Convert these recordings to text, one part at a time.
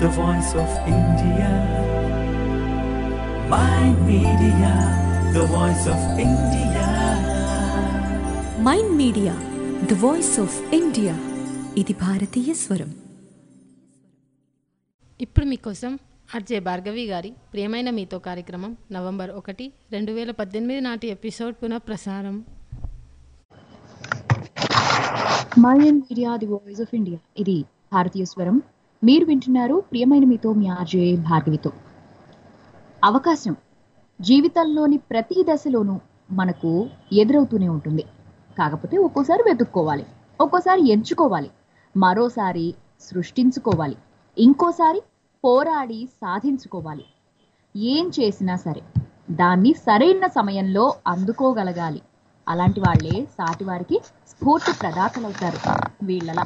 the voice of India. My media, the voice of India. Mind Media the voice of India ఇది భారతీయ స్వరం ఇప్పుడు మీకోసం RJ Bhargavi గారి ప్రియమైన మీతో కార్యక్రమం నవంబర్ ఒకటి రెండు వేల పద్దెనిమిది నాటి ఎపిసోడ్ పునఃప్రసారం Mind media the voice of India ఇది భారతీయ స్వరం మీరు వింటున్నారు ప్రియమైన మీతో మీ ఆర్జే భార్గవితో అవకాశం జీవితంలోని ప్రతి దశలోనూ మనకు ఎదురవుతూనే ఉంటుంది కాకపోతే ఒక్కోసారి వెతుక్కోవాలి ఒక్కోసారి ఎంచుకోవాలి మరోసారి సృష్టించుకోవాలి ఇంకోసారి పోరాడి సాధించుకోవాలి ఏం చేసినా సరే దాన్ని సరైన సమయంలో అందుకోగలగాలి అలాంటి వాళ్ళే సాటివారికి స్ఫూర్తి ప్రదాతలవుతారు వీళ్ళలా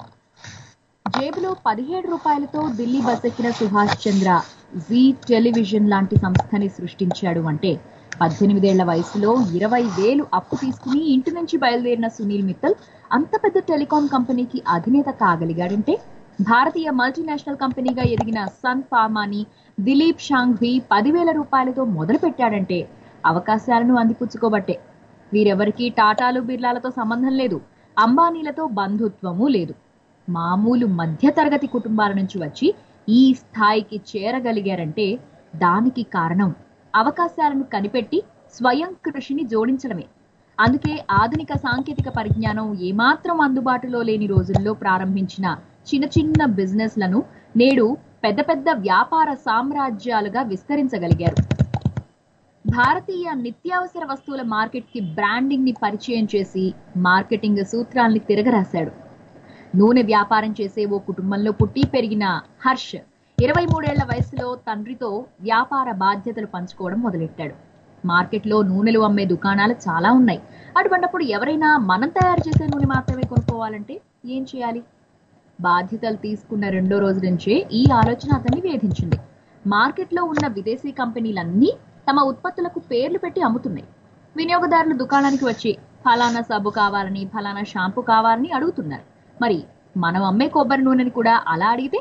జేబులో పదిహేడు రూపాయలతో ఢిల్లీ బస్ ఎక్కిన సుభాష్ చంద్ర జీ టెలివిజన్ లాంటి సంస్థని సృష్టించాడు అంటే పద్దెనిమిదేళ్ల వయసులో ఇరవై వేలు అప్పు తీసుకుని ఇంటి నుంచి బయలుదేరిన సునీల్ మిత్తల్ అంత పెద్ద టెలికాం కంపెనీకి అధినేత కాగలిగాడంటే భారతీయ మల్టీనేషనల్ కంపెనీగా ఎదిగిన సన్ ఫార్మాని దిలీప్ షాంఘ్వి పదివేల రూపాయలతో మొదలు పెట్టాడంటే అవకాశాలను అందిపుచ్చుకోబట్టే వీరెవరికీ టాటాలు బిర్లాలతో సంబంధం లేదు అంబానీలతో బంధుత్వము లేదు మామూలు మధ్యతరగతి కుటుంబాల నుంచి వచ్చి ఈ స్థాయికి చేరగలిగారంటే దానికి కారణం అవకాశాలను కనిపెట్టి స్వయం కృషిని జోడించడమే అందుకే ఆధునిక సాంకేతిక పరిజ్ఞానం ఏమాత్రం అందుబాటులో లేని రోజుల్లో ప్రారంభించిన చిన్న చిన్న బిజినెస్లను నేడు పెద్ద పెద్ద వ్యాపార సామ్రాజ్యాలుగా విస్తరించగలిగారు భారతీయ నిత్యావసర వస్తువుల మార్కెట్ కి బ్రాండింగ్ ని పరిచయం చేసి మార్కెటింగ్ సూత్రాల్ని తిరగరాశాడు నూనె వ్యాపారం చేసే ఓ కుటుంబంలో పుట్టి పెరిగిన హర్ష్ ఇరవై మూడేళ్ల వయసులో తండ్రితో వ్యాపార బాధ్యతలు పంచుకోవడం మొదలెట్టాడు మార్కెట్లో నూనెలు అమ్మే దుకాణాలు చాలా ఉన్నాయి అటువంటిప్పుడు ఎవరైనా మనం తయారు చేసే నూనె మాత్రమే కొనుక్కోవాలంటే ఏం చేయాలి బాధ్యతలు తీసుకున్న రెండో రోజు నుంచే ఈ ఆలోచన అతన్ని వేధించింది మార్కెట్లో ఉన్న విదేశీ కంపెనీలన్నీ తమ ఉత్పత్తులకు పేర్లు పెట్టి అమ్ముతున్నాయి వినియోగదారులు దుకాణానికి వచ్చి ఫలానా సబ్బు కావాలని ఫలానా షాంపూ కావాలని అడుగుతున్నారు మరి మనం అమ్మే కొబ్బరి నూనెని కూడా అలా అడిగితే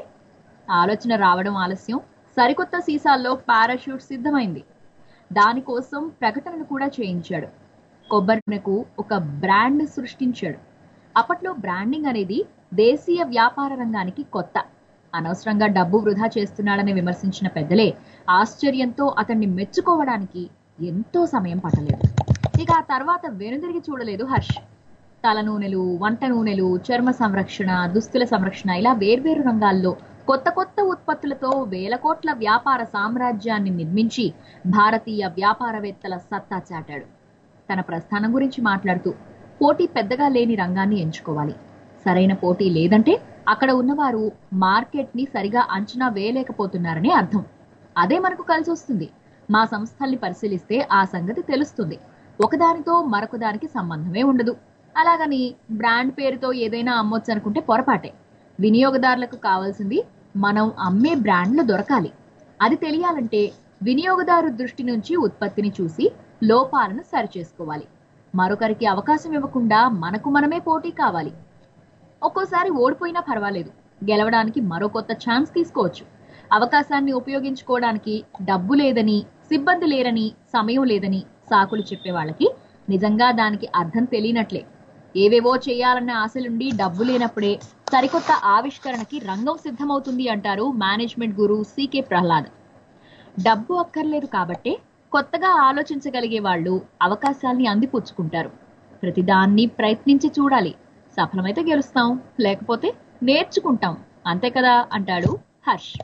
ఆలోచన రావడం ఆలస్యం సరికొత్త సీసాల్లో పారాషూట్ సిద్ధమైంది దానికోసం ప్రకటనలు కూడా చేయించాడు కొబ్బరి నూనెకు ఒక బ్రాండ్ సృష్టించాడు అప్పట్లో బ్రాండింగ్ అనేది దేశీయ వ్యాపార రంగానికి కొత్త అనవసరంగా డబ్బు వృధా చేస్తున్నాడని విమర్శించిన పెద్దలే ఆశ్చర్యంతో అతన్ని మెచ్చుకోవడానికి ఎంతో సమయం పట్టలేదు ఇక ఆ తర్వాత వెనుదిరిగి చూడలేదు హర్ష్ తల నూనెలు వంట నూనెలు చర్మ సంరక్షణ దుస్తుల సంరక్షణ ఇలా వేర్వేరు రంగాల్లో కొత్త కొత్త ఉత్పత్తులతో వేల కోట్ల వ్యాపార సామ్రాజ్యాన్ని నిర్మించి భారతీయ వ్యాపారవేత్తల సత్తా చాటాడు తన ప్రస్థానం గురించి మాట్లాడుతూ పోటీ పెద్దగా లేని రంగాన్ని ఎంచుకోవాలి సరైన పోటీ లేదంటే అక్కడ ఉన్నవారు మార్కెట్ ని సరిగా అంచనా వేయలేకపోతున్నారని అర్థం అదే మనకు కలిసి వస్తుంది మా సంస్థల్ని పరిశీలిస్తే ఆ సంగతి తెలుస్తుంది ఒకదానితో మరొక దానికి సంబంధమే ఉండదు అలాగని బ్రాండ్ పేరుతో ఏదైనా అమ్మొచ్చు అనుకుంటే పొరపాటే వినియోగదారులకు కావాల్సింది మనం అమ్మే బ్రాండ్లు దొరకాలి అది తెలియాలంటే వినియోగదారు దృష్టి నుంచి ఉత్పత్తిని చూసి లోపాలను సరిచేసుకోవాలి మరొకరికి అవకాశం ఇవ్వకుండా మనకు మనమే పోటీ కావాలి ఒక్కోసారి ఓడిపోయినా పర్వాలేదు గెలవడానికి మరో కొత్త ఛాన్స్ తీసుకోవచ్చు అవకాశాన్ని ఉపయోగించుకోవడానికి డబ్బు లేదని సిబ్బంది లేరని సమయం లేదని సాకులు చెప్పే వాళ్ళకి నిజంగా దానికి అర్థం తెలియనట్లే ఏవేవో చేయాలన్న ఆశలుండి డబ్బు లేనప్పుడే సరికొత్త ఆవిష్కరణకి రంగం సిద్ధమవుతుంది అంటారు మేనేజ్మెంట్ గురు సికే ప్రహ్లాద్ డబ్బు అక్కర్లేదు కాబట్టే కొత్తగా ఆలోచించగలిగే వాళ్ళు అవకాశాల్ని అందిపుచ్చుకుంటారు ప్రతిదాన్ని ప్రయత్నించి చూడాలి సఫలమైతే గెలుస్తాం లేకపోతే నేర్చుకుంటాం అంతే కదా అంటాడు హర్ష్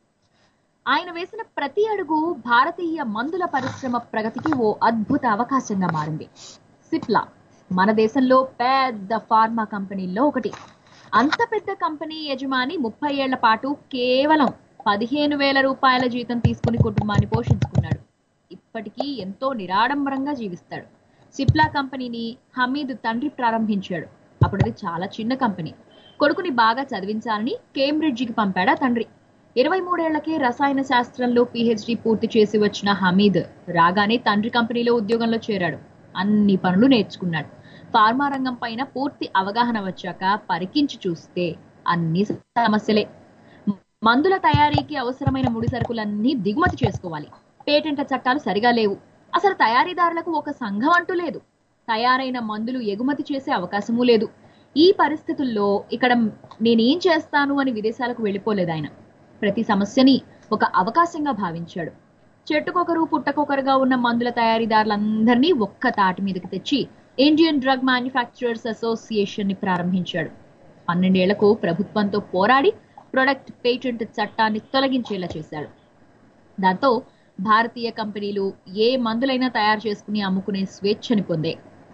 ఆయన వేసిన ప్రతి అడుగు భారతీయ మందుల పరిశ్రమ ప్రగతికి ఓ అద్భుత అవకాశంగా మారింది సిప్లా మన దేశంలో పెద్ద ఫార్మా కంపెనీల్లో ఒకటి అంత పెద్ద కంపెనీ యజమాని ముప్పై ఏళ్ల పాటు కేవలం పదిహేను వేల రూపాయల జీతం తీసుకుని కుటుంబాన్ని పోషించుకున్నాడు ఇప్పటికీ ఎంతో నిరాడంబరంగా జీవిస్తాడు సిప్లా కంపెనీని హమీద్ తండ్రి ప్రారంభించాడు అప్పుడు అది చాలా చిన్న కంపెనీ కొడుకుని బాగా చదివించాలని కేంబ్రిడ్జికి పంపాడా తండ్రి ఇరవై మూడేళ్లకే రసాయన శాస్త్రంలో పిహెచ్డి పూర్తి చేసి వచ్చిన హమీద్ రాగానే తండ్రి కంపెనీలో ఉద్యోగంలో చేరాడు అన్ని పనులు నేర్చుకున్నాడు ఫార్మా రంగం పైన పూర్తి అవగాహన వచ్చాక పరికించి చూస్తే అన్ని సమస్యలే మందుల తయారీకి అవసరమైన ముడి సరుకులన్నీ దిగుమతి చేసుకోవాలి పేటెంట్ల చట్టాలు సరిగా లేవు అసలు తయారీదారులకు ఒక సంఘం అంటూ లేదు తయారైన మందులు ఎగుమతి చేసే అవకాశమూ లేదు ఈ పరిస్థితుల్లో ఇక్కడ నేనేం చేస్తాను అని విదేశాలకు వెళ్ళిపోలేదు ఆయన ప్రతి సమస్యని ఒక అవకాశంగా భావించాడు చెట్టుకొకరు పుట్టకొకరుగా ఉన్న మందుల తయారీదారులందరినీ ఒక్క తాటి మీదకి తెచ్చి ఇండియన్ డ్రగ్ మ్యానుఫ్యాక్చరర్స్ అసోసియేషన్ ని ప్రారంభించాడు పన్నెండేళ్లకు ప్రభుత్వంతో పోరాడి ప్రొడక్ట్ పేటెంట్ చట్టాన్ని తొలగించేలా చేశాడు దాంతో భారతీయ కంపెనీలు ఏ మందులైనా తయారు చేసుకుని అమ్ముకునే స్వేచ్ఛని పొందే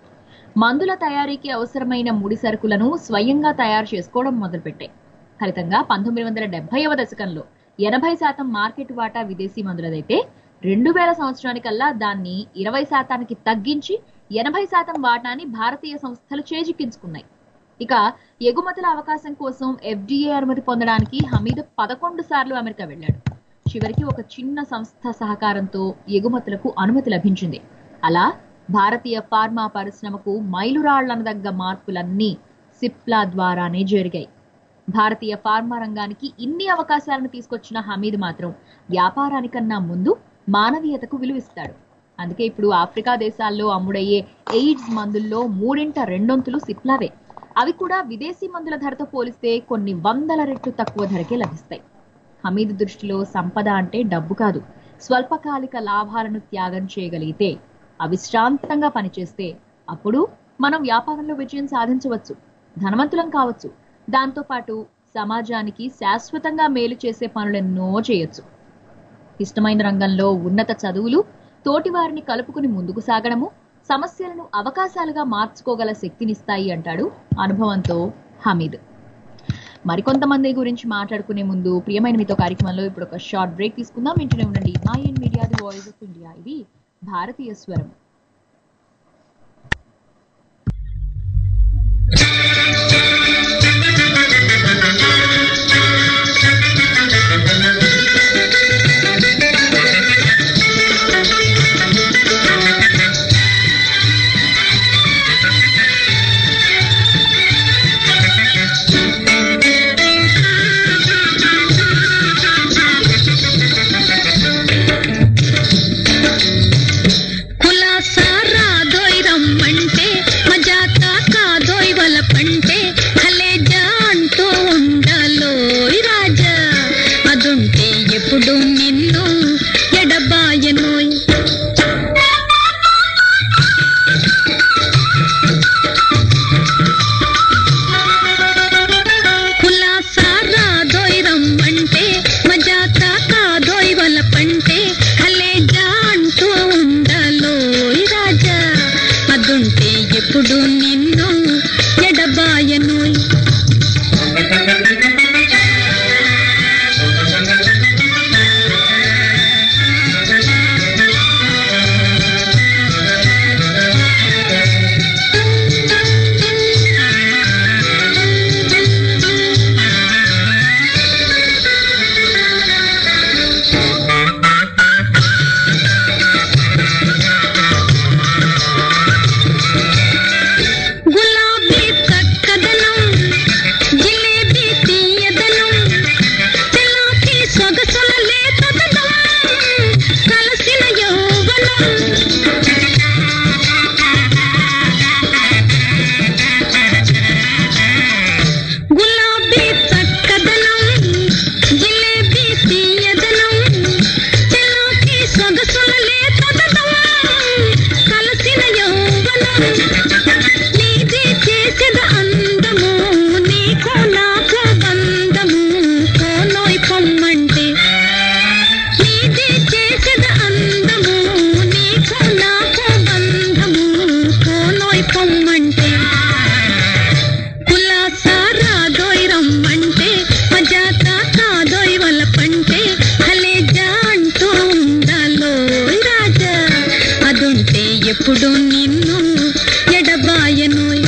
మందుల తయారీకి అవసరమైన ముడి సరుకులను స్వయంగా తయారు చేసుకోవడం మొదలుపెట్టాయి ఫలితంగా పంతొమ్మిది వందల డెబ్బైవ దశకంలో ఎనభై శాతం మార్కెట్ వాటా విదేశీ మందులదైతే రెండు వేల సంవత్సరానికల్లా దాన్ని ఇరవై శాతానికి తగ్గించి ఎనభై శాతం వాటాని భారతీయ సంస్థలు చేజిక్కించుకున్నాయి ఇక ఎగుమతుల అవకాశం కోసం ఎఫ్డిఏ అనుమతి పొందడానికి హమీద్ పదకొండు సార్లు అమెరికా వెళ్ళాడు చివరికి ఒక చిన్న సంస్థ సహకారంతో ఎగుమతులకు అనుమతి లభించింది అలా భారతీయ ఫార్మా పరిశ్రమకు మైలురాళ్లనదగ్గ మార్పులన్నీ సిప్లా ద్వారానే జరిగాయి భారతీయ ఫార్మా రంగానికి ఇన్ని అవకాశాలను తీసుకొచ్చిన హమీద్ మాత్రం వ్యాపారానికన్నా ముందు మానవీయతకు విలువిస్తాడు అందుకే ఇప్పుడు ఆఫ్రికా దేశాల్లో అమ్ముడయ్యే ఎయిడ్స్ మందుల్లో మూడింట రెండొంతులు సిప్లావే అవి కూడా విదేశీ మందుల ధరతో పోలిస్తే కొన్ని వందల రెట్లు తక్కువ ధరకే లభిస్తాయి హమీద్ దృష్టిలో సంపద అంటే డబ్బు కాదు స్వల్పకాలిక లాభాలను త్యాగం చేయగలిగితే అవిశ్రాంతంగా పనిచేస్తే అప్పుడు మనం వ్యాపారంలో విజయం సాధించవచ్చు ధనవంతులం కావచ్చు దాంతోపాటు సమాజానికి శాశ్వతంగా మేలు చేసే పనులెన్నో చేయొచ్చు ఇష్టమైన రంగంలో ఉన్నత చదువులు తోటివారిని కలుపుకుని ముందుకు సాగడము సమస్యలను అవకాశాలుగా మార్చుకోగల శక్తినిస్తాయి అంటాడు అనుభవంతో హమీద్ మరికొంతమంది గురించి మాట్లాడుకునే ముందు ప్రియమైన మీతో కార్యక్రమంలో ఇప్పుడు ఒక షార్ట్ బ్రేక్ తీసుకుందాం వింటూనే ఉండండి Mind Media the voice of India ఇది భారతీయ స్వరం కులాసారా దొయ్రమ్మంటే మజాకా కాదోయ్ వలపంటే కలేజా అంటూ ఉండాలోయ్ రాజా అదుంటే ఎప్పుడు నిన్ను ఎడబాయనోయ్ కులాసారా దొయ్రమ్మంటే మజాకా కాదోయ్ వలపంటే కలేజా అంటూ ఉండాలోయ్ రాజా అదుంటే ఎప్పుడు నిన్ను ఎడబాయనోయ్ గులాబీ చక్కదనం జిలేబీ తీయదనం తెలాకి సొగసుల లేతదనం కలసిన యౌవనం గులాబీ చక్కదనం జిలేబీ తీయదనం తెలాకి సొగసుల లేతదనం కలసిన యౌవనం నీది చేసేద అందము నీకు నాకు బంధము కోనోయ్ పొమ్మంటే నీది చేసేద అందము నీకు నాకు బంధము కోనోయ్ పొమ్మంటే కులాసారా దోయ్ రమ్మంటే మజాకా కాదోయ్ వలపంటే కలేజా అంటూ ఉండాలోయ్ రాజా అదుంటే ఎప్పుడు నిన్ను ఎడబాయనోయ్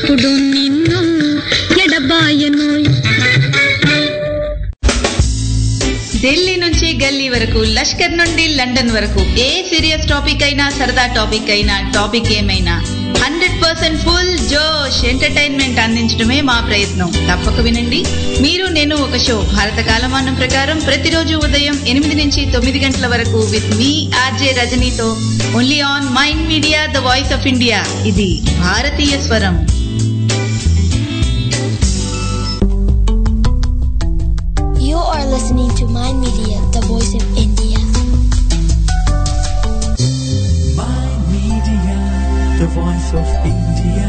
ఎప్పుడు నిన్ను ఎడబాయను ఢిల్లీ నుంచి గల్లీ వరకు లష్కర్ నుండి లండన్ వరకు ఏ సీరియస్ టాపిక్ అయినా సరదా టాపిక్ అయినా టాపిక్ ఏమైనా హండ్రెడ్ పర్సెంట్ ఫుల్ జోష్ ఎంటర్టైన్మెంట్ అందించడమే మా ప్రయత్నం తప్పక వినండి మీరు నేను ఒక షో భారత కాలమానం ప్రకారం ప్రతిరోజు ఉదయం ఎనిమిది నుంచి తొమ్మిది గంటల వరకు విత్ మీ ఆర్జే రజనీతో only on Mind Media the voice of India ఇది భారతీయ స్వరం You are listening to Mind Media, the voice of India. Mind Media, the voice of India.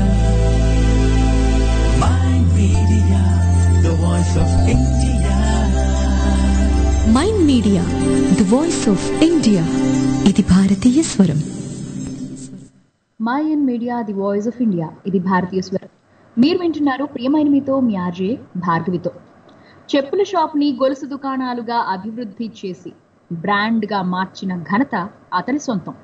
Mind Media, the voice of India. Mind Media the voice of India ఇది భారతీయ స్వరం మాయన్ media the voice of India ఇది భారతీయ స్వరం మీరు వింటున్నారు ప్రియమైన మీతో మీ ఆర్జే భార్గవితో చెప్పుల షాప్ని గొలుసు దుకాణాలుగా అభివృద్ధి చేసి బ్రాండ్గా మార్చిన ఘనత అతని సొంతం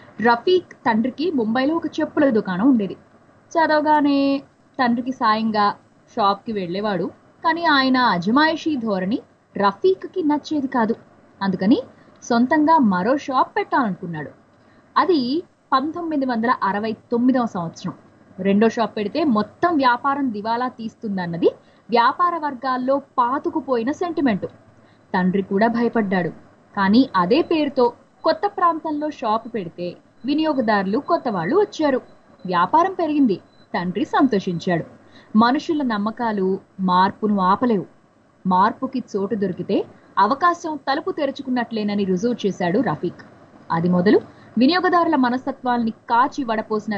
రఫీక్ తండ్రికి ముంబైలో ఒక చెప్పుల దుకాణం ఉండేది చదవగానే తండ్రికి సాయంగా షాప్కి వెళ్ళేవాడు కానీ ఆయన అజమాయిషీ ధోరణి రఫీక్కి నచ్చేది కాదు అందుకని సొంతంగా మరో షాప్ పెట్టాలనుకున్నాడు అది పంతొమ్మిది వందల అరవై తొమ్మిదవ సంవత్సరం రెండో షాప్ పెడితే మొత్తం వ్యాపారం దివాలా తీస్తుందన్నది వ్యాపార వర్గాల్లో పాతుకుపోయిన సెంటిమెంటు తండ్రి కూడా భయపడ్డాడు కానీ అదే పేరుతో కొత్త ప్రాంతంలో షాపు పెడితే వినియోగదారులు కొత్త వాళ్ళు వచ్చారు వ్యాపారం పెరిగింది తండ్రి సంతోషించాడు మనుషుల నమ్మకాలు మార్పును ఆపలేవు మార్పుకి చోటు దొరికితే అవకాశం తలుపు తెరుచుకున్నట్లేనని రుజువు చేశాడు రఫీక్ అది మొదలు వినియోగదారుల మనస్తత్వాల్ని కాచి వడపోసిన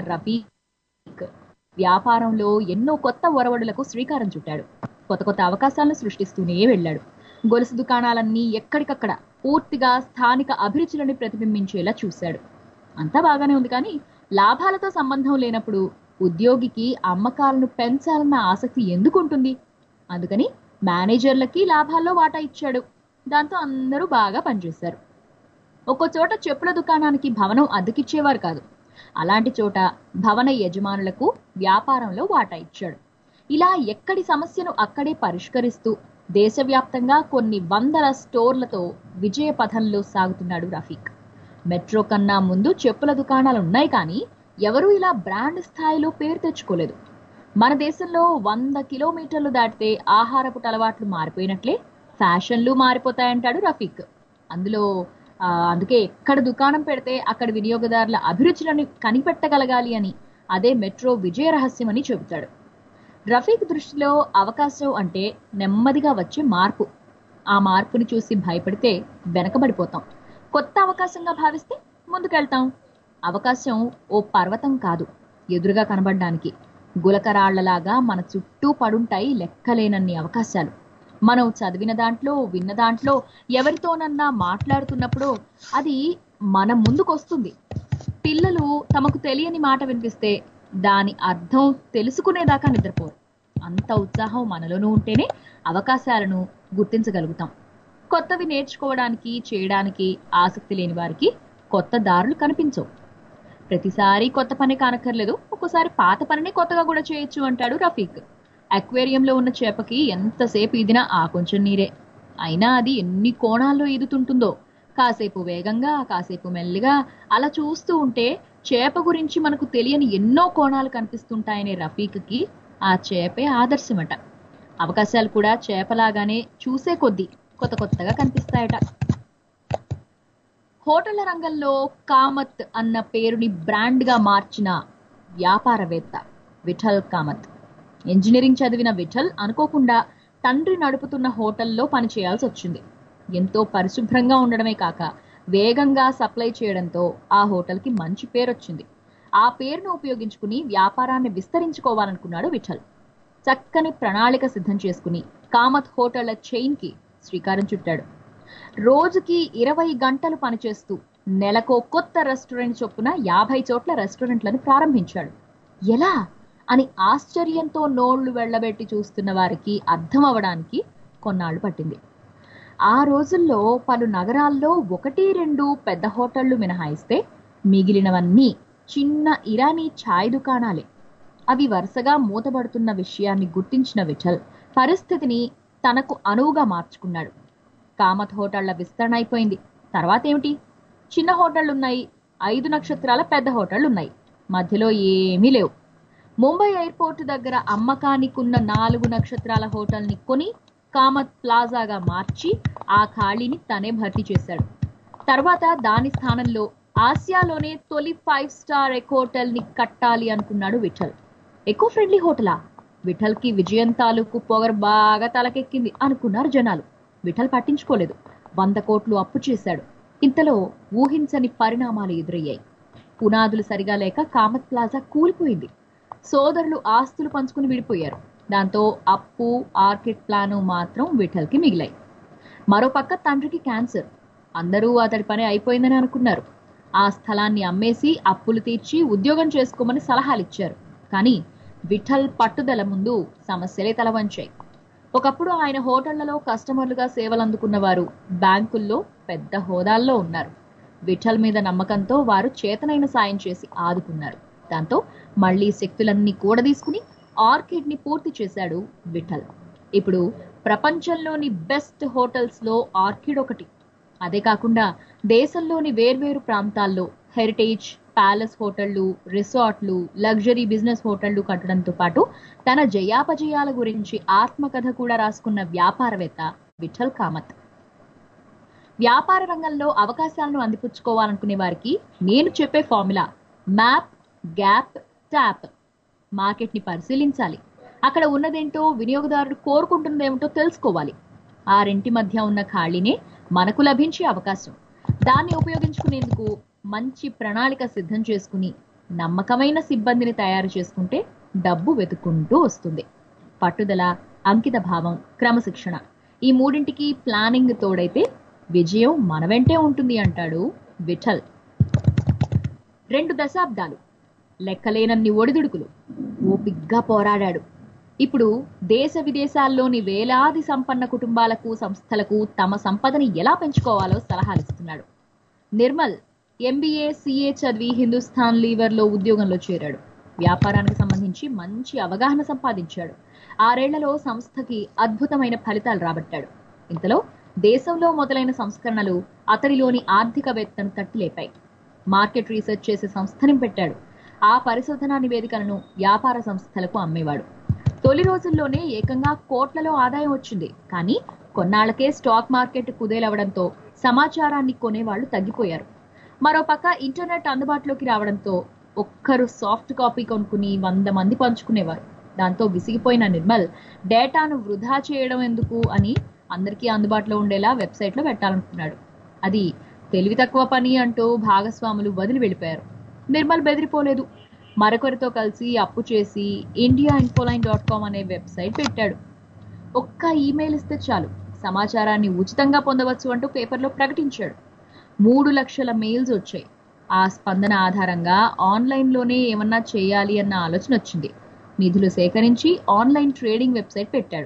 రఫీక్ వ్యాపారంలో ఎన్నో కొత్త ఒరవడులకు శ్రీకారం చుట్టాడు కొత్త కొత్త అవకాశాలను సృష్టిస్తూనే వెళ్ళాడు గొలుసు దుకాణాలన్నీ ఎక్కడికక్కడ పూర్తిగా స్థానిక అభిరుచులని ప్రతిబింబించేలా చూశాడు అంతా బాగానే ఉంది కానీ లాభాలతో సంబంధం లేనప్పుడు ఉద్యోగికి అమ్మకాలను పెంచాలన్న ఆసక్తి ఎందుకు ఉంటుంది అందుకని మేనేజర్లకి లాభాల్లో వాటా ఇచ్చాడు దాంతో అందరూ బాగా పనిచేశారు ఒక్కో చోట చెప్పుల దుకాణానికి భవనం అద్దెకిచ్చేవారు కాదు అలాంటి చోట భవన యజమానులకు వ్యాపారంలో వాటా ఇచ్చాడు ఇలా ఎక్కడి సమస్యను అక్కడే పరిష్కరిస్తూ దేశవ్యాప్తంగా కొన్ని వందల స్టోర్లతో విజయ పథంలో సాగుతున్నాడు రఫీక్ మెట్రో కన్నా ముందు చెప్పుల దుకాణాలు ఉన్నాయి కానీ ఎవరూ ఇలా బ్రాండ్ స్థాయిలో పేరు తెచ్చుకోలేదు మన దేశంలో వంద కిలోమీటర్లు దాటితే ఆహారపు అలవాట్లు మారిపోయినట్లే ఫ్యాషన్లు మారిపోతాయంటాడు రఫీక్ అందులో ఆ, అందుకే ఎక్కడ దుకాణం పెడితే అక్కడ వినియోగదారుల అభిరుచులను కనిపెట్టగలగాలి అని అదే మెట్రో విజయ రహస్యమని చెబుతాడు రఫీక్ దృష్టిలో అవకాశం అంటే నెమ్మదిగా వచ్చే మార్పు ఆ మార్పుని చూసి భయపడితే వెనకబడిపోతాం కొత్త అవకాశంగా భావిస్తే ముందుకెళ్తాం అవకాశం ఓ పర్వతం కాదు ఎదురుగా కనబడడానికి గులకరాళ్లలాగా మన చుట్టూ పడుంటాయి లెక్కలేనన్ని అవకాశాలు మనం చదివిన దాంట్లో విన్న దాంట్లో ఎవరితోనన్నా మాట్లాడుతున్నప్పుడు అది మన ముందుకొస్తుంది పిల్లలు తమకు తెలియని మాట వినిపిస్తే దాని అర్థం తెలుసుకునేదాకా నిద్రపోరు అంత ఉత్సాహం మనలోనూ ఉంటేనే అవకాశాలను గుర్తించగలుగుతాం కొత్తవి నేర్చుకోవడానికి చేయడానికి ఆసక్తి లేని వారికి కొత్త దారులు కనిపించవు ప్రతిసారి కొత్త పని కానక్కర్లేదు ఒక్కోసారి పాత పనిని కొత్తగా కూడా చేయొచ్చు అంటాడు రఫీక్ అక్వేరియంలో ఉన్న చేపకి ఎంతసేపు ఈదినా ఆ కొంచెం నీరే అయినా అది ఎన్ని కోణాల్లో ఈదుతుంటుందో కాసేపు వేగంగా కాసేపు మెల్లిగా అలా చూస్తూ ఉంటే చేప గురించి మనకు తెలియని ఎన్నో కోణాలు కనిపిస్తుంటాయనే రఫీక్కి ఆ చేపే ఆదర్శమట అవకాశాలు కూడా చేపలాగానే చూసే కొద్దీ కొత్త కొత్తగా కనిపిస్తాయట హోటళ్ల రంగంలో కామత్ అన్న పేరుని బ్రాండ్గా మార్చిన వ్యాపారవేత్త విఠల్ కామత్ ఇంజనీరింగ్ చదివిన విఠల్ అనుకోకుండా తండ్రి నడుపుతున్న హోటల్లో పనిచేయాల్సి వచ్చింది ఎంతో పరిశుభ్రంగా ఉండడమే కాక వేగంగా సప్లై చేయడంతో ఆ హోటల్కి మంచి పేరు వచ్చింది ఆ పేరును ఉపయోగించుకుని వ్యాపారాన్ని విస్తరించుకోవాలనుకున్నాడు విఠల్ చక్కని ప్రణాళిక సిద్ధం చేసుకుని కామత్ హోటళ్ల చైన్కి శ్రీకారం చుట్టాడు రోజుకి ఇరవై గంటలు పనిచేస్తూ నెలకో కొత్త రెస్టారెంట్ చొప్పున యాభై చోట్ల రెస్టారెంట్లను ప్రారంభించాడు ఎలా అని ఆశ్చర్యంతో నోళ్లు వెళ్ళబెట్టి చూస్తున్న వారికి అర్థం అవడానికి కొన్నాళ్లు పట్టింది ఆ రోజుల్లో పలు నగరాల్లో ఒకటి రెండు పెద్ద హోటళ్లు మినహాయిస్తే మిగిలినవన్నీ చిన్న ఇరానీ ఛాయ్ దుకాణాలే అవి వరుసగా మూతబడుతున్న విషయాన్ని గుర్తించిన విఠల్ పరిస్థితిని తనకు అనువుగా మార్చుకున్నాడు కామత్ హోటళ్ల విస్తరణ అయిపోయింది తర్వాత ఏమిటి చిన్న హోటళ్లు ఉన్నాయి ఐదు నక్షత్రాల పెద్ద హోటళ్లు ఉన్నాయి మధ్యలో ఏమీ లేవు ముంబై ఎయిర్పోర్ట్ దగ్గర అమ్మకానికున్న నాలుగు నక్షత్రాల హోటల్ని కొని కామత్ ప్లాజాగా మార్చి ఆ ఖాళీని తనే భర్తీ చేశాడు తర్వాత దాని స్థానంలో ఆసియాలోనే తొలి ఫైవ్ స్టార్ ఎకో హోటల్ ని కట్టాలి అనుకున్నాడు విఠల్ ఎకో ఫ్రెండ్లీ హోటలా విఠల్ కి విజయం తాలూకు పొగరు బాగా తలకెక్కింది అనుకున్నారు జనాలు విఠల్ పట్టించుకోలేదు వంద కోట్లు అప్పు చేశాడు ఇంతలో ఊహించని పరిణామాలు ఎదురయ్యాయి పునాదులు సరిగా లేక కామత్ ప్లాజా కూలిపోయింది సోదరులు ఆస్తులు పంచుకుని విడిపోయారు దాంతో అప్పు ఆర్కిడ్ ప్లాను మాత్రం విఠల్కి మిగిలాయి మరోపక్క తండ్రికి క్యాన్సర్ అందరూ అతడి పని అయిపోయిందని అనుకున్నారు ఆ స్థలాన్ని అమ్మేసి అప్పులు తీర్చి ఉద్యోగం చేసుకోమని సలహాలు ఇచ్చారు కానీ విఠల్ పట్టుదల ముందు సమస్యలే తలవంచాయి ఒకప్పుడు ఆయన హోటళ్లలో కస్టమర్లుగా సేవలు అందుకున్న వారు బ్యాంకుల్లో పెద్ద హోదాల్లో ఉన్నారు విఠల్ మీద నమ్మకంతో వారు చేతనైన సాయం చేసి ఆదుకున్నారు దాంతో మళ్లీ శక్తులన్నీ కూడదీసుకుని ఆర్కిడ్ ని పూర్తి చేశాడు విఠల్ ఇప్పుడు ప్రపంచంలోని బెస్ట్ హోటల్స్ లో ఆర్కిడ్ ఒకటి అదే కాకుండా దేశంలోని వేర్వేరు ప్రాంతాల్లో హెరిటేజ్ ప్యాలెస్ హోటళ్లు రిసార్ట్లు లగ్జరీ బిజినెస్ హోటళ్లు కట్టడంతో పాటు తన జయాపజయాల గురించి ఆత్మకథ కూడా రాసుకున్న వ్యాపారవేత్త విఠల్ కామత్ వ్యాపార రంగంలో అవకాశాలను అందిపుచ్చుకోవాలనుకునే వారికి నేను చెప్పే formula map gap tap market ని పరిశీలించాలి అక్కడ ఉన్నదేంటో వినియోగదారుడు కోరుకుంటున్నదేమిటో తెలుసుకోవాలి ఆ రెంటి మధ్య ఉన్న ఖాళీనే మనకు లభించే అవకాశం దాన్ని ఉపయోగించుకునేందుకు మంచి ప్రణాళిక సిద్ధం చేసుకుని నమ్మకమైన సిబ్బందిని తయారు చేసుకుంటే డబ్బు వెతుక్కుంటూ వస్తుంది పట్టుదల అంకిత భావం క్రమశిక్షణ ఈ మూడింటికి ప్లానింగ్ తోడైతే విజయం మన వెంటే ఉంటుంది అంటాడు విఠల్ రెండు దశాబ్దాలు లెక్కలేనన్ని ఒడిదుడుకులు ఓపిగ్గా పోరాడాడు ఇప్పుడు దేశ విదేశాల్లోని వేలాది సంపన్న కుటుంబాలకు సంస్థలకు తమ సంపదని ఎలా పెంచుకోవాలో సలహాలిస్తున్నాడు నిర్మల్ ఎంబీఏ సిఏ చదివి హిందుస్థాన్ లీవర్లో ఉద్యోగంలో చేరాడు వ్యాపారానికి సంబంధించి మంచి అవగాహన సంపాదించాడు ఆరేళ్లలో సంస్థకి అద్భుతమైన ఫలితాలు రాబట్టాడు ఇంతలో దేశంలో మొదలైన సంస్కరణలు అతడిలోని ఆర్థికవేత్తను తట్టిలేపాయి మార్కెట్ రీసెర్చ్ చేసే సంస్థని పెట్టాడు ఆ పరిశోధనా నివేదికలను వ్యాపార సంస్థలకు అమ్మేవాడు తొలి రోజుల్లోనే ఏకంగా కోట్లలో ఆదాయం వచ్చింది కానీ కొన్నాళ్లకే స్టాక్ మార్కెట్ కుదేలవడంతో సమాచారాన్ని కొనేవాళ్లు తగ్గిపోయారు మరోపక్క ఇంటర్నెట్ అందుబాటులోకి రావడంతో ఒక్కరు సాఫ్ట్ కాపీ కొనుక్కుని వంద మంది పంచుకునేవారు దాంతో విసిగిపోయిన నిర్మల్ డేటాను వృధా చేయడం ఎందుకు అని అందరికీ అందుబాటులో ఉండేలా వెబ్సైట్లో పెట్టాలనుకున్నాడు అది తెలివి తక్కువ పని అంటూ భాగస్వాములు వదిలి వెళ్ళిపోయారు నిర్మల్ బెదిరిపోలేదు మరొకరితో కలిసి అప్పు చేసి ఇండియా ఇన్ఫోలైన్ డాట్ కామ్ అనే వెబ్సైట్ పెట్టాడు ఒక్క ఈమెయిల్ ఇస్తే చాలు సమాచారాన్ని ఉచితంగా పొందవచ్చు అంటూ పేపర్లో ప్రకటించాడు మూడు లక్షల మెయిల్స్ వచ్చాయి ఆ స్పందన ఆధారంగా ఆన్లైన్లోనే ఏమన్నా చేయాలి అన్న ఆలోచన వచ్చింది నిధులు సేకరించి ఆన్లైన్ ట్రేడింగ్ వెబ్సైట్ పెట్టాడు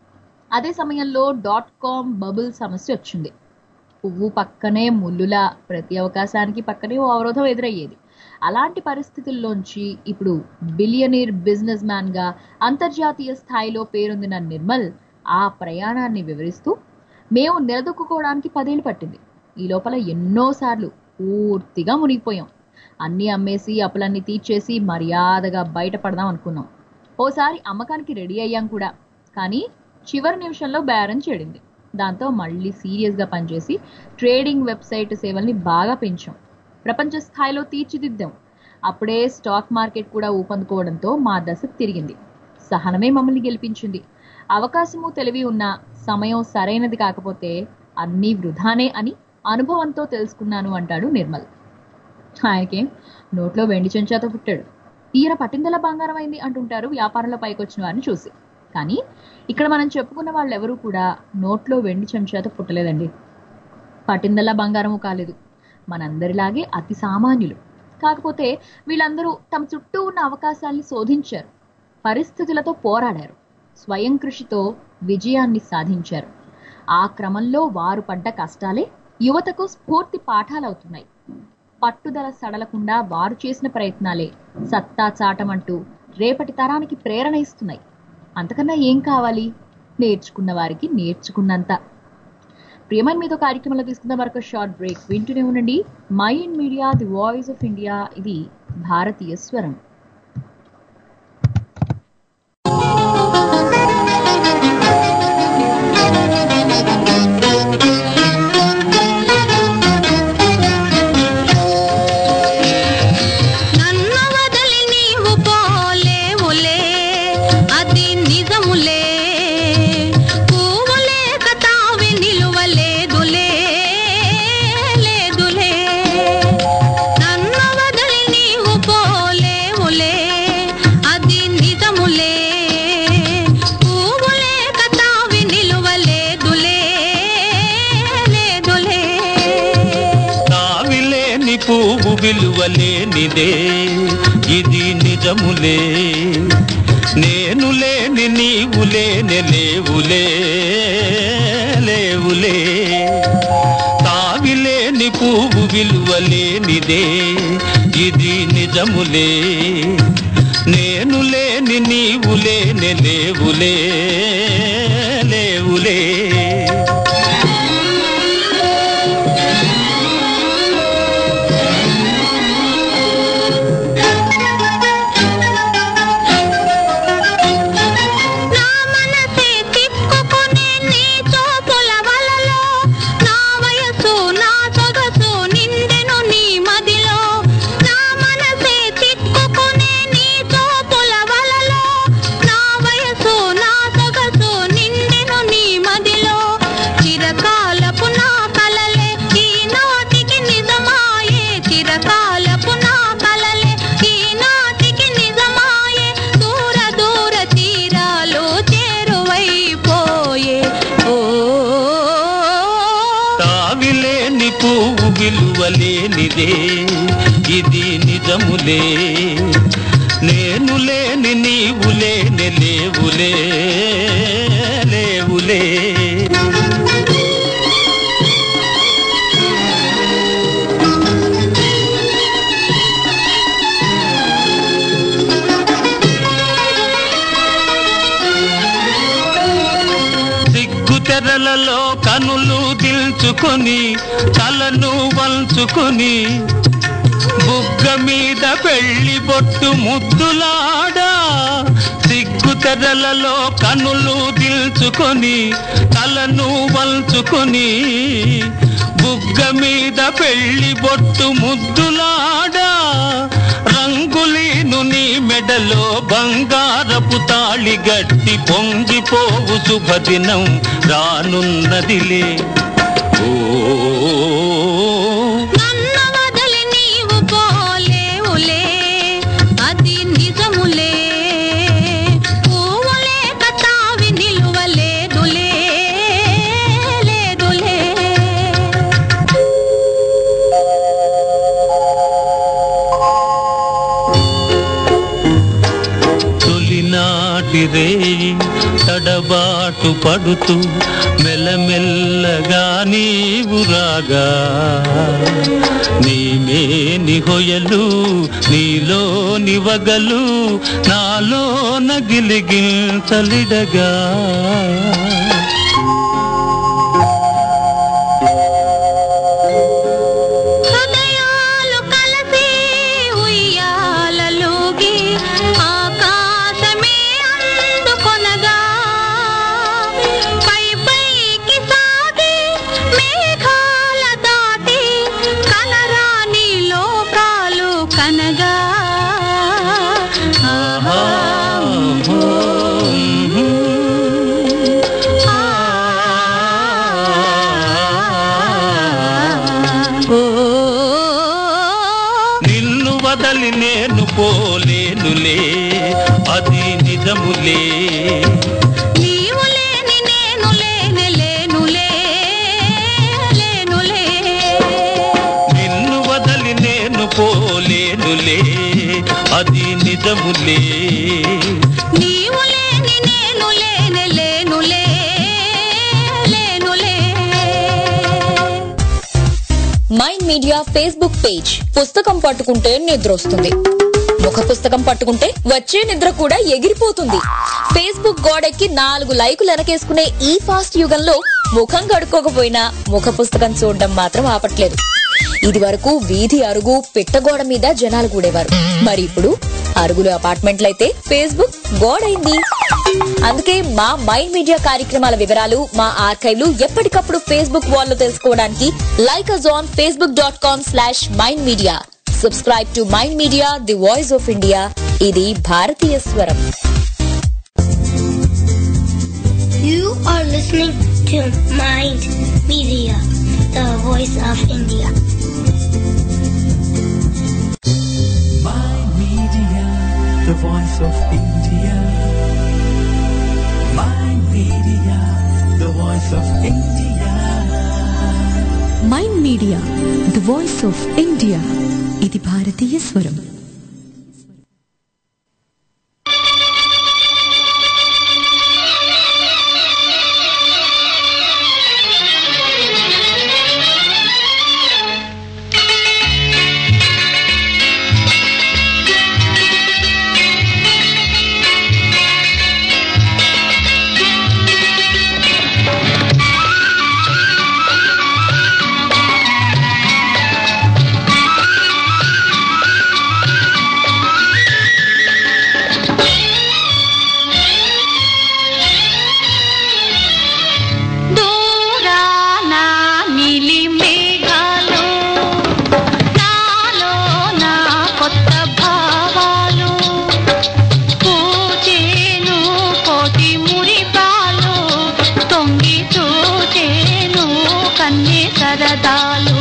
అదే సమయంలో డాట్ కామ్ బబుల్ సమస్య వచ్చింది పువ్వు పక్కనే ముల్లులా ప్రతి అవకాశానికి పక్కనే ఓ అవరోధం ఎదురయ్యేది అలాంటి పరిస్థితుల్లోంచి ఇప్పుడు బిలియనీర్ బిజినెస్ మ్యాన్ గా అంతర్జాతీయ స్థాయిలో పేరొందిన నిర్మల్ ఆ ప్రయాణాన్ని వివరిస్తూ మేము నిలదొక్కుకోవడానికి పదేళ్ళు పట్టింది ఈ లోపల ఎన్నోసార్లు పూర్తిగా మునిగిపోయాం అన్నీ అమ్మేసి అప్పులన్నీ తీర్చేసి మర్యాదగా బయటపడదాం అనుకున్నాం ఓసారి అమ్మకానికి రెడీ అయ్యాం కూడా కానీ చివరి నిమిషంలో బేరం చెడింది దాంతో మళ్ళీ సీరియస్గా పనిచేసి ట్రేడింగ్ వెబ్సైట్ సేవల్ని బాగా పెంచాం ప్రపంచ స్థాయిలో తీర్చిదిద్దాం అప్పుడే స్టాక్ మార్కెట్ కూడా ఊపందుకోవడంతో మా దశ తిరిగింది సహనమే మమ్మల్ని గెలిపించింది అవకాశము తెలివి ఉన్న సమయం సరైనది కాకపోతే అన్నీ వృధానే అని అనుభవంతో తెలుసుకున్నాను అంటాడు నిర్మల్ ఆయనకేం నోట్లో వెండి చెంచాతో పుట్టాడు ఈయన పట్టిందల బంగారం అయింది అంటుంటారు వ్యాపారంలో పైకొచ్చిన వారిని చూసి కానీ ఇక్కడ మనం చెప్పుకున్న వాళ్ళు ఎవరూ కూడా నోట్లో వెండి చెంచాతో పుట్టలేదండి పట్టిందల్లా బంగారము కాలేదు మనందరిలాగే అతి సామాన్యులు కాకపోతే వీళ్ళందరూ తమ చుట్టూ ఉన్న అవకాశాల్ని శోధించారు పరిస్థితులతో పోరాడారు స్వయం కృషితో విజయాన్ని సాధించారు ఆ క్రమంలో వారు పడ్డ కష్టాలే యువతకు స్ఫూర్తి పాఠాలవుతున్నాయి పట్టుదల సడలకుండా వారు చేసిన ప్రయత్నాలే సత్తా చాటమంటూ రేపటి తరానికి ప్రేరణ ఇస్తున్నాయి అంతకన్నా ఏం కావాలి నేర్చుకున్న వారికి నేర్చుకున్నంత ప్రియమైన మీతో కార్యక్రమంలో తీసుకుందాం మరొక షార్ట్ బ్రేక్ వింటూనే ఉండండి my in media the voice of India ఇది భారతీయ స్వరం నన్ను వదిలి నీవు పోలేవులే అది నిజములే పువ్వులే కతావి నిలువలేదులే లేదులే నన్ను వదిలి నీవు పోలేవులే అది నిజములే పువ్వులే కతావి నిలువలేదులే లేదులే తావిలేని పువ్వు విలువలేనిదే ఇది నిజములే నేను లేని నీవు లేని లేవులే లేవులే తావిలేని పువ్వు విలువలేనిదే ఇది నిజములే నేను లేని నీవు లేని లేవులే లేవులే నా మనసే తిప్పుకునే నీ చూపుల వలలో నా వయసు నా సొగసు నిండెను నీ మదిలో నా మనసే తిప్పుకునే నీ చూపుల వలలో నా వయసు నా సొగసు నిండెను నీ మదిలో చిరకాలపు నా కలలే ఈనాటికి నిజమాయే చిరకాలపు నా కలలే ఈనాటికి నిజమాయే దూర దూర తీరాలు చేరువైపోయే ఓ తావిలేని పువ్వు విలువలేనిదే ఇది నిజములే నేను లేని నీవు లేని లేవులే లేవులే సిగ్గు తెరలలో కనులు దిల్చుకొని తలను వంచుకొని బుగ్గ మీద పెళ్లి బొట్టు ముద్దులాడా సిగ్గు తెరలలో కనులు దిల్చుకొని తలను వంచుకొని బుగ్గ మీద పెళ్లి బొట్టు ముద్దులాడా రంగులీను నీ మెడలో బంగారపు తాళి గట్టి పొంగిపోవు శుభదినం రానున్నదిలే ఓ నన్ను వదిలి నీవు పోలేవులే అది నిజములే పువ్వులే కతావి నిలువలేదులే లేదులే తొలినాటి రేయి తడబాటు పడుతూ మెల్లమెల్లగా నీవు రాగా నీమేని హొయలు నీలో నివగలు నాలో నగిలిగిల్తలిడగా హృదయాలు కలిసి ఉయ్యాలలోగి ఆకాశమే అందుకొనగా పై పైకి సాగి మేఘాల దాటి కనరాని లోకాలు కనగా ఆహా నిన్ను వదలి నేను పోలేనులే అది నిజములే నీవు లేని నేను లేనే లేనులే లేనులే నిన్ను వదలి నేను పోలేనులే అది నిజములే నీవు లేని నేను లేనే లేనులే లేనులే మైండ్ మీడియా ఫేస్బుక్ పేజ్ పుస్తకం పట్టుకుంటే నిద్రొస్తుంది ముఖ పుస్తకం పట్టుకుంటే వచ్చే నిద్ర కూడా ఎగిరిపోతుంది ఫేస్బుక్ గోడెక్కి నాలుగు లైకులు వెనకేసుకునే ఈ ఫాస్ట్ యుగంలో ముఖం కడుక్కోకపోయినా ముఖ పుస్తకం చూడడం మాత్రం ఆపట్లేదు ఇది వరకు వీధి అరుగు పిట్టగోడ మీద జనాలు కూడేవారు మరి ఇప్పుడు అరుగులు అపార్ట్మెంట్లయితే ఫేస్బుక్ గోడైంది అందుకే మా మైండ్ మీడియా కార్యక్రమాల వివరాలు మా ఆర్కైవ్లు ఎప్పటికప్పుడు ఫేస్బుక్ వాల్ లో తెలుసుకోవడానికి like us on Facebook dot com slash Mind Media subscribe to Mind Media the voice of India ఇది భారతీయ స్వరం You are listening to Mind Media, the voice of India. Mind Media, the voice of India. Mind Media, the voice of India. Mind Media the voice of India ఇది భారతీయ స్వరం దూరాన నీలి మేఘాలు నాలో నా కొత్త భావాలు పూచేను కోటి మురిపాలు తొంగి చూచేను కన్నె సరదాలు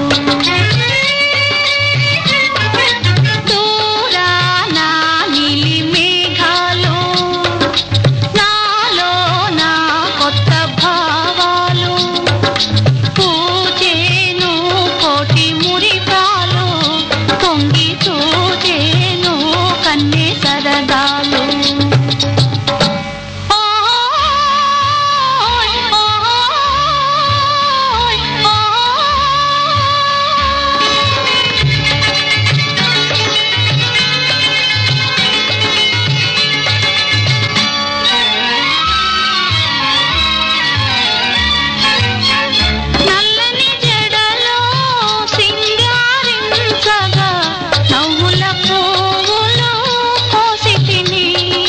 దూరాన నీలి మేఘాలు నాలో నా కొత్త భావాలు పూజేను కోటి మురిపాలు తొంగి చూచేను కన్నె సరదాలు ఓయ్ ఓయ్ నల్లని జడలో సింగారించగా నవ్వుల పువ్వులు కోసితిని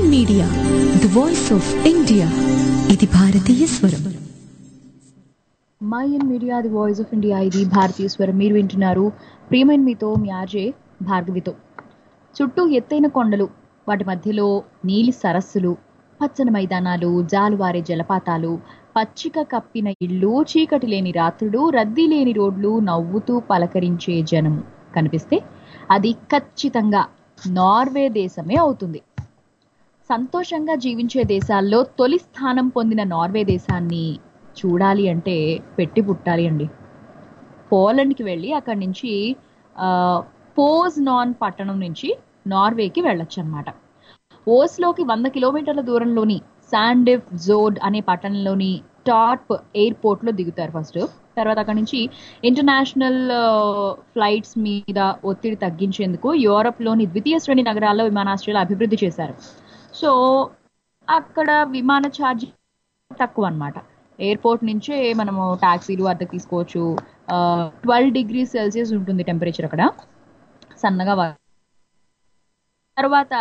media the voice of India ఇది భారతీయ స్వరం మాయన్ media the voice of India ఇది భారతీయ స్వరం మీరు వింటున్నారు ప్రియమైన మీతో మీ ఆర్జే భార్గవితో చుట్టూ ఎత్తైన కొండలు వాటి మధ్యలో నీలి సరస్సులు పచ్చని మైదానాలు జాలువారే జలపాతాలు పచ్చిక కప్పిన ఇళ్ళు చీకటి లేని రాత్రులు రద్దీ లేని రోడ్లు నవ్వుతూ పలకరించే జనము కనిపిస్తే అది ఖచ్చితంగా నార్వే దేశమే అవుతుంది సంతోషంగా జీవించే దేశాల్లో తొలి స్థానం పొందిన నార్వే దేశాన్ని చూడాలి అంటే పెట్టి పుట్టాలి అండి పోలండ్కి వెళ్ళి అక్కడి నుంచి ఆ, పోజ్ నాన్ పట్టణం నుంచి నార్వేకి వెళ్ళొచ్చు అనమాట ఓస్లోకి వంద కిలోమీటర్ల దూరంలోని శాండిఫ్ జోడ్ అనే పట్టణంలోని టాప్ ఎయిర్పోర్ట్ లో దిగుతారు ఫస్ట్ తర్వాత అక్కడ నుంచి ఇంటర్నేషనల్ ఫ్లైట్స్ మీద ఒత్తిడి తగ్గించేందుకు యూరప్ లోని ద్వితీయ శ్రేణి నగరాల్లో విమానాశ్రయాలు అభివృద్ధి చేశారు సో అక్కడ విమాన ఛార్జ్ తక్కువ అన్నమాట ఎయిర్పోర్ట్ నుంచే మనము టాక్సీలు అద్దెకు తీసుకోవచ్చు ట్వెల్వ్ డిగ్రీ సెల్సియస్ ఉంటుంది టెంపరేచర్ అక్కడ సన్నగా వా- తర్వాత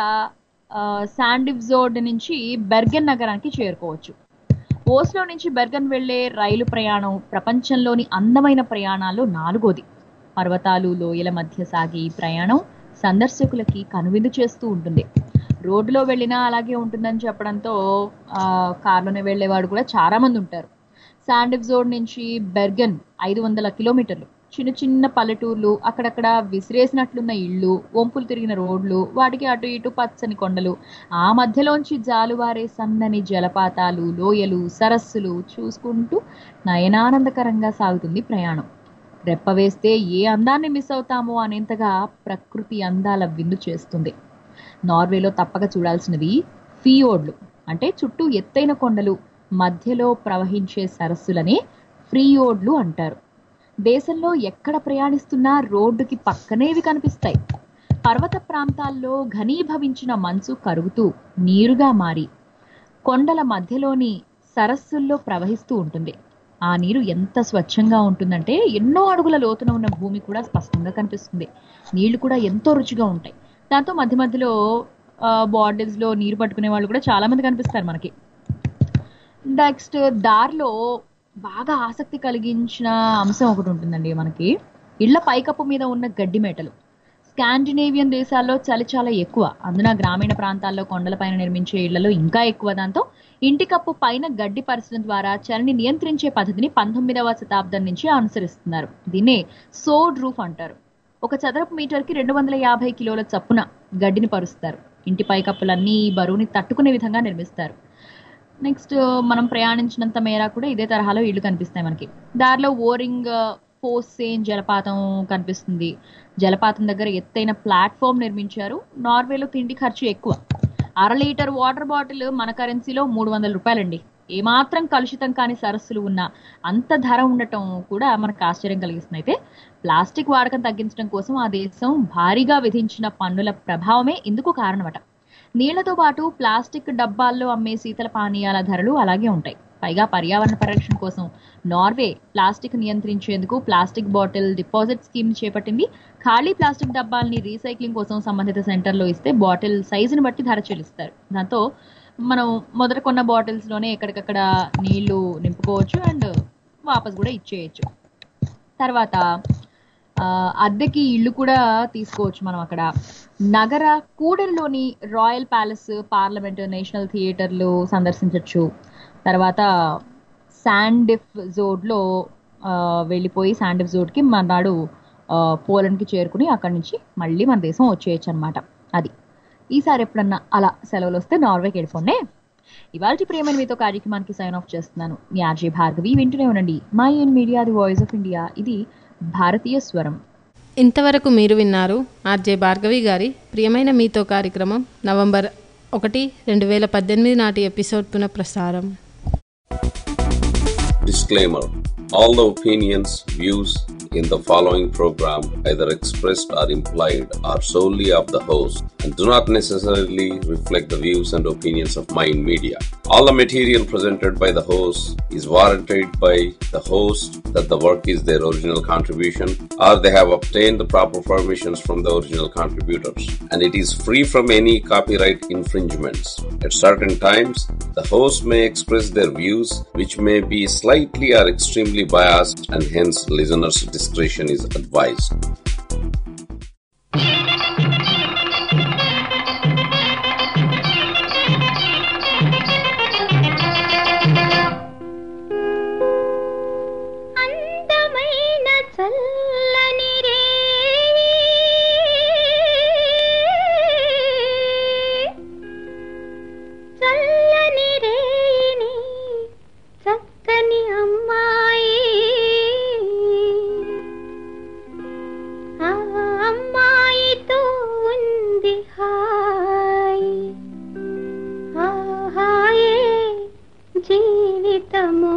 శాండిఫ్ జోడ్ నుంచి బెర్గన్ నగరానికి చేరుకోవచ్చు ఓస్లో నుంచి బెర్గన్ వెళ్లే రైలు ప్రయాణం ప్రపంచంలోని అందమైన ప్రయాణాల్లో నాలుగోది పర్వతాలు లోయల మధ్య సాగి ఈ ప్రయాణం సందర్శకులకి కనువిందు చేస్తూ ఉంటుంది రోడ్డులో వెళ్ళినా అలాగే ఉంటుందని చెప్పడంతో ఆ, కార్లోనే వెళ్ళేవాడు కూడా చాలా మంది ఉంటారు శాండిఫ్ జోడ్ నుంచి బెర్గన్ ఐదు వందల కిలోమీటర్లు చిన్న చిన్న పల్లెటూర్లు అక్కడక్కడ విసిరేసినట్లున్న ఇళ్ళు వంపులు తిరిగిన రోడ్లు వాటికి అటు ఇటు పచ్చని కొండలు ఆ మధ్యలోంచి జాలువారే సన్నని జలపాతాలు లోయలు సరస్సులు చూసుకుంటూ నయనానందకరంగా సాగుతుంది ప్రయాణం రెప్ప వేస్తే ఏ అందాన్ని మిస్ అవుతామో అనేంతగా ప్రకృతి అందాల విందు చేస్తుంది నార్వేలో తప్పక చూడాల్సినవి ఫియోడ్లు అంటే చుట్టూ ఎత్తైన కొండలు మధ్యలో ప్రవహించే సరస్సులనే ఫ్రీయోడ్లు అంటారు దేశంలో ఎక్కడ ప్రయాణిస్తున్నా రోడ్డుకి పక్కనే ఇవి కనిపిస్తాయి పర్వత ప్రాంతాల్లో ఘనీభవించిన మంచు కరుగుతూ నీరుగా మారి కొండల మధ్యలోని సరస్సుల్లో ప్రవహిస్తూ ఉంటుంది ఆ నీరు ఎంత స్వచ్ఛంగా ఉంటుందంటే ఎన్నో అడుగుల లోతున ఉన్న భూమి కూడా స్పష్టంగా కనిపిస్తుంది నీళ్లు కూడా ఎంతో రుచిగా ఉంటాయి దాంతో మధ్య మధ్యలో బాటిల్స్ లో నీరు పట్టుకునే వాళ్ళు కూడా చాలా మంది కనిపిస్తారు మనకి నెక్స్ట్ దారిలో బాగా ఆసక్తి కలిగించిన అంశం ఒకటి ఉంటుందండి మనకి ఇళ్ల పైకప్పు మీద ఉన్న గడ్డి మేటలు స్కాండినేవియన్ దేశాల్లో చలి చాలా ఎక్కువ అందున గ్రామీణ ప్రాంతాల్లో కొండలపైన నిర్మించే ఇళ్లలో ఇంకా ఎక్కువ దాంతో ఇంటి కప్పు పైన గడ్డి పరిచయం ద్వారా చలిని నియంత్రించే పద్ధతిని పంతొమ్మిదవ శతాబ్దం నుంచి అనుసరిస్తున్నారు దీన్నే సోడ్ రూఫ్ అంటారు ఒక చదరపు మీటర్కి రెండు వందల యాభై కిలోల చప్పున గడ్డిని పరుస్తారు ఇంటి పైకప్పులన్నీ ఈ బరువుని తట్టుకునే విధంగా నిర్మిస్తారు నెక్స్ట్ మనం ప్రయాణించినంత మేర కూడా ఇదే తరహాలో ఇళ్ళు కనిపిస్తాయి మనకి దారిలో ఓరింగ్ ఫోసేన్ జలపాతం కనిపిస్తుంది జలపాతం దగ్గర ఎత్తైన ప్లాట్ఫామ్ నిర్మించారు నార్వేలో తిండి ఖర్చు ఎక్కువ అర లీటర్ వాటర్ బాటిల్ మన కరెన్సీలో మూడు వందల రూపాయలండి ఏమాత్రం కలుషితం కాని సరస్సులు ఉన్న అంత ధర ఉండటం కూడా మనకు ఆశ్చర్యం కలిగిస్తుంది అయితే ప్లాస్టిక్ వాడకం తగ్గించడం కోసం ఆ దేశం భారీగా విధించిన పన్నుల ప్రభావమే ఇందుకు కారణమట నీళ్లతో పాటు ప్లాస్టిక్ డబ్బాల్లో అమ్మే శీతల పానీయాల ధరలు అలాగే ఉంటాయి పైగా పర్యావరణ పరిరక్షణ కోసం నార్వే ప్లాస్టిక్ నియంత్రించేందుకు ప్లాస్టిక్ బాటిల్ డిపాజిట్ స్కీమ్ చేపట్టింది ఖాళీ ప్లాస్టిక్ డబ్బాల్ని రీసైక్లింగ్ కోసం సంబంధిత సెంటర్లో ఇస్తే బాటిల్ సైజుని బట్టి ధర చెల్లిస్తారు దాంతో మనం మొదట కొన్న బాటిల్స్ లోనే ఎక్కడికక్కడ నీళ్లు నింపుకోవచ్చు అండ్ వాపస్ కూడా ఇచ్చేయచ్చు తర్వాత ఆ, అద్దెకి ఇల్లు కూడా తీసుకోవచ్చు మనం అక్కడ నగర కూడలిలోని రాయల్ ప్యాలెస్ పార్లమెంట్ నేషనల్ థియేటర్లు సందర్శించవచ్చు తర్వాత శాండిఫ్ జోడ్లో ఆ, వెళ్ళిపోయి శాండిఫ్ జోడ్కి మర్నాడు ఆ, పోలండ్కి చేరుకుని అక్కడి నుంచి మళ్ళీ మన దేశం వచ్చేయచ్చు అనమాట అది ఈసారి ఎప్పుడన్నా అలా సెలవులు వస్తే నార్వేకి వెళ్ళిపోండి ఇవాళ ప్రియమైన మీతో కార్యక్రమానికి సైన్ ఆఫ్ చేస్తున్నాను మీ ఆర్జే భార్గవి వింటూనే ఉండండి my in media the voice of India ఇది భారతీయ స్వరం ఇంతవరకు మీరు విన్నారు ఆర్జే భార్గవి గారి ప్రియమైన మీతో కార్యక్రమం నవంబర్ ఒకటి రెండు వేల పద్దెనిమిది నాటి ఎపిసోడ్ పునఃప్రసారం Disclaimer All the opinions, views in the following program, either expressed or implied, are solely of the host and do not necessarily reflect the views and opinions of Mind Media. All the material presented by the host is warranted by the host that the work is their original contribution or they have obtained the proper permissions from the original contributors and it is free from any copyright infringements. At certain times, the host may express their views which may be slightly or extremely biased and hence listeners' discretion is advised. అందమైన చల్లని రేయి చల్లని rainy చక్కని అమ్మాయి ఆ అమ్మాయితో ఉంది hi ఆ హాయే జీవితము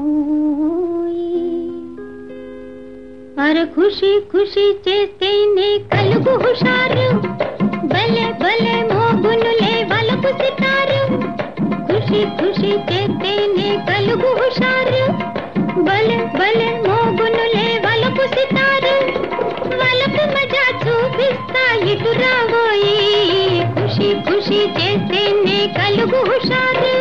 అర ఖుషి ఖుషి చేస్తేనే కలుగు హుషారు భలే భలే మోగునులే వలపు సితారు ఖుషి ఖుషి చేస్తేనే కలుగు హుషారు భలే భలే మోగునులే వలపు సితారు వలపు మజా చూపిస్తా ఇటు రాబోయి ఖుషి ఖుషి చేస్తేనే కలుగు హుషారు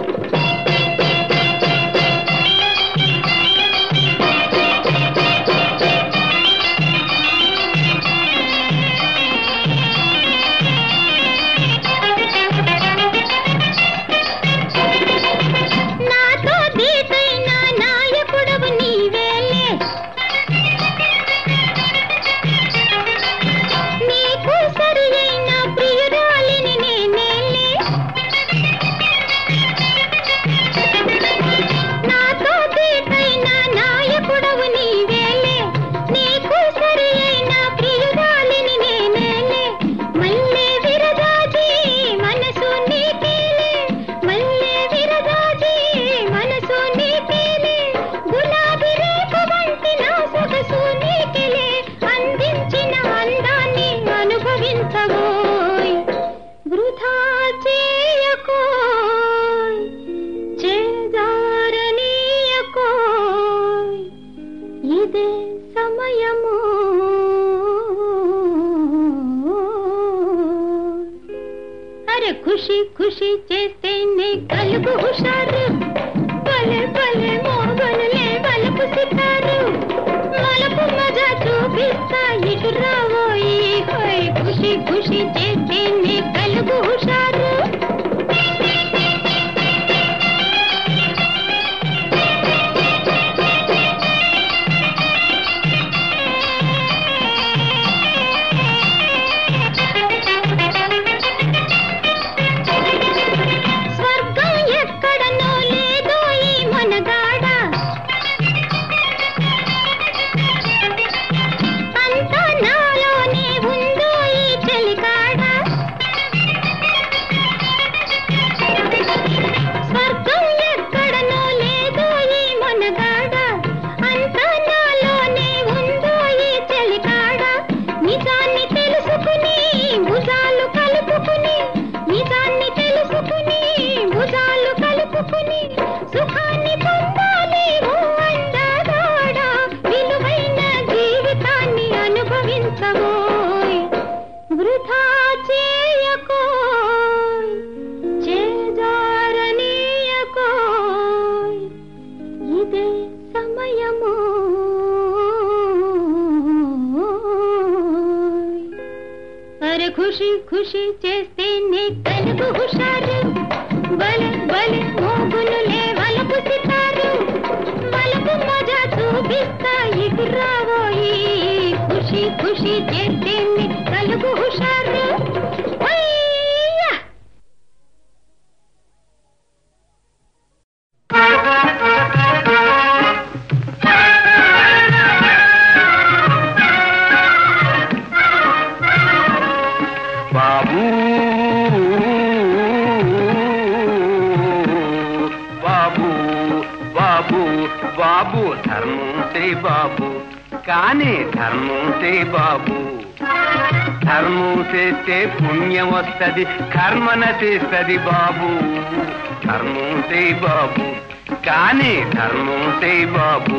నాతో దీటైన నాయకుడవు నీవేలే నీకు సరి అయిన ప్రియురాలిని నేనేలే నాతో దీటైన నాయకుడవు నీవేలే నీకు సరి అయిన ప్రియురాలిని నేనేలే మల్లె విరజాజి మనసు నీకేలే మల్లె విరజాజి మనసు నీకేలే గులాబీ రేఖ వంటి నా సొగసు నీకెలే అందించిన అందాన్ని అనుభవించబోయ్ వృధా చేయకోయ్ చేదారనీయకోయ్ ఇదే సమయము అరే ఖుషి ఖుషి చేస్తేనే కలుగు హుషారు భలే భలే మోగనులే వలపు సితారు వలపు మజా చూపిస్తా ఇటు రాబోయి హోయ్ ఖుషి ఖుషి చేస్తేనే కలుగు హుషారు స్వర్గం ఎక్కడనో లేదో ఈ మనగాడ అంతా నాలోనే ఉందో ఈ చెలికాడ స్వర్గం ఎక్కడనో లేదో ఈ మనగాడ అంతా నాలోనే ఉందో ఈ చెలికాడ నిజాన్ని తెలుసుకుని భుజాలు కలుపుకుని నిజాన్ని తెలుసుకుని భుజాలు కలుపుకుని సుఖాన్ని పొందాలి ఓ అందగాడ విలువైన జీవితాన్ని అనుభవించబోయ్ వృధా చేయకోయ్ చేజారనీయకోయ్ ఇదే సమయము అరే ఖుషి ఖుషి చేస్తేనే కలుగు హుషారు బలే బలే మోగునులే వలపు సితారు వలపు మజా చూపిస్తా ఇటు రాబోయి ఖుషి ఖుషి చేస్తేనే కలుగు హుషారు హయ్యా! బాబు బాబు బాబు బాబు ధర్మం శ్రీ బాబు కానీ ధర్మం చేయి బాబు ధర్మం చేస్తే పుణ్యం వస్తది కర్మన చేస్తది బాబు ధర్మం చేయి బాబు కానీ ధర్మం చేయి బాబు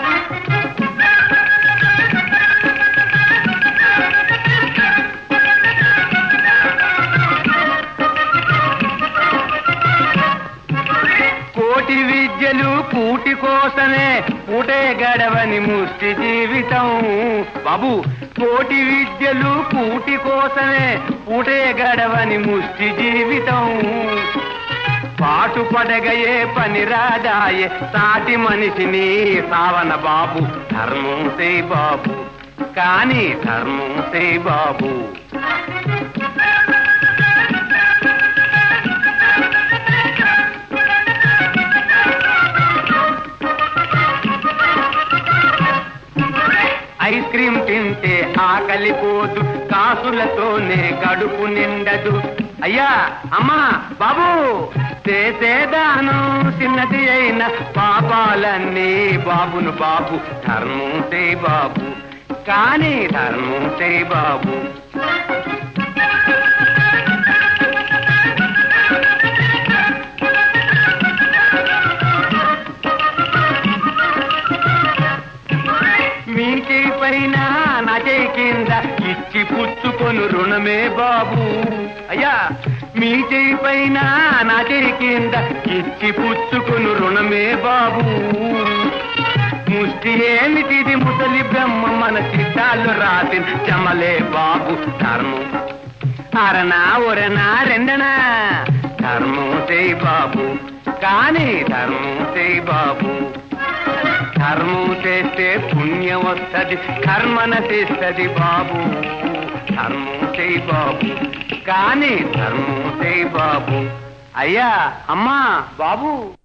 కోటి విద్యలు కూటి కోసమే పూటే గడవని ముష్టి జీవితం బాబు కోటి విద్యలు కూటి కోసమే పూటే గడవని ముష్టి జీవితం పాటు పడగయే పని రాదాయే సాటి మనిషిని సావన బాబు ధర్మం సే బాబు కానీ ధర్మం సే బాబు ఐస్ క్రీమ్ తింటే ఆకలి పోదు కాసులతోనే కడుపు నిండదు అయ్యా అమ్మా బాబు చేసేదాను చిన్నది అయిన పాపాలన్నీ బాబును బాబు ధర్మం సే బాబు కానీ ధర్మం సే బాబు మీ చేయి పైన నా చేయి కింద ఇచ్చి పుచ్చుకొను రుణమే బాబు అయ్యా మీ చేయి పైన నా చేయి కింద ఇచ్చి పుచ్చుకొను రుణమే బాబు ముష్టి ఏమిటిది ముసలి బ్రహ్మ మన చిత్తాలు రాసి చమలే బాబు ధర్మం అరనా ఒరనా రెండనా ధర్మం చేయి బాబు కానీ ధర్మం చేయి బాబు ధర్మం చేస్తే పుణ్యం వస్తది కర్మన చేస్తది బాబు ధర్మం చేయి బాబు కానీ ధర్మం చేయి బాబు అయ్యా అమ్మా బాబు